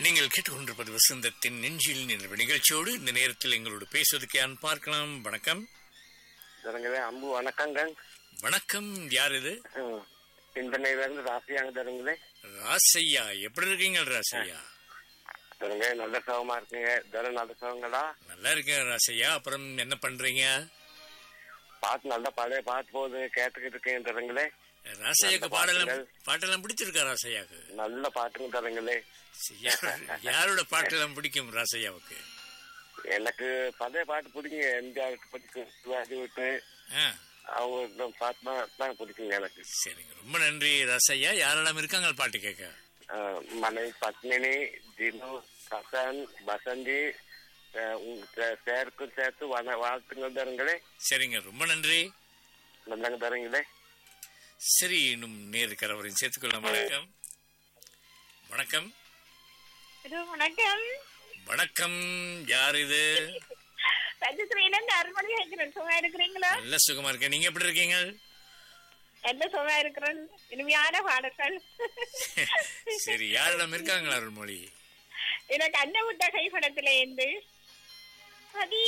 நீங்கள் கேட்டுக்கொண்டிருப்பது வசந்தத்தின் நெஞ்சில் நினைவு நிகழ்ச்சியோடு இந்த நேரத்தில் எங்களோடு பேசுவதற்கு யான் பார்க்கலாம் வணக்கம் தருங்களே அம்பு வணக்கங்க வணக்கம் யார் இது சிந்தனையில இருந்து ராசியாங்க தருங்களே ராசையா எப்படி இருக்கீங்க ராசையா தருங்க நல்ல சுகமா இருக்குங்க தரம் நல்ல சுகங்களா நல்லா இருக்கேன் ராசையா அப்புறம் என்ன பண்றீங்க பாட்டு நல்ல பழைய பாட்டு போகுது கேட்டுக்கிட்டு இருக்கேன் தருங்களே ராசையாக்கு நல்ல பாடலாம் பாட்டுகள். பாட்டெல்லாம் பிடிச்சிருக்கா ராசையாக்கு நல்ல பாட்டுங்க தருங்களே யார்- யாரோட பாட்டெல்லாம் பிடிக்கும் ராசையாவுக்கு எனக்கு பழைய பாட்டு பிடிக்குங்க எம்ஜிஆர் பிடிக்கும் சிவாஜி விட்டு ஆ அவங்க பாட்டு தான் தான் பிடிக்குங்க எனக்கு சரிங்க ரொம்ப நன்றி ராசையா யாரெல்லாம் இருக்காங்க பாட்டு கேட்க அஹ், மனைவி பத்மினி ஜினு ஹசன் வசந்தி அஹ், உங்க சேர்க்கும் சேர்த்து வன வாழ்த்துங்க தருங்களே சரிங்க ரொம்ப நன்றி நல்லங்க தருங்களே சரி இன்னும் நேரு கரவரையும் சேர்த்துக்கொள்ளலாம் வணக்கம் வணக்கம் ஹலோ வணக்கம் வணக்கம் யார் இது சஜித்ரீனன் அருள்மொழி கேட்கிறேன் சுகமா இருக்கிறீங்களா நல்ல சுகமா இருக்கேன் நீங்க எப்படி இருக்கீங்க நல்ல சுகமா இருக்கிறேன் இனிமையான பாடல்கள் சரி யாரிடம் இருக்காங்களா அருள்மொழி எனக்கு அன்ன விட்ட கைப்படத்துல இருந்து அது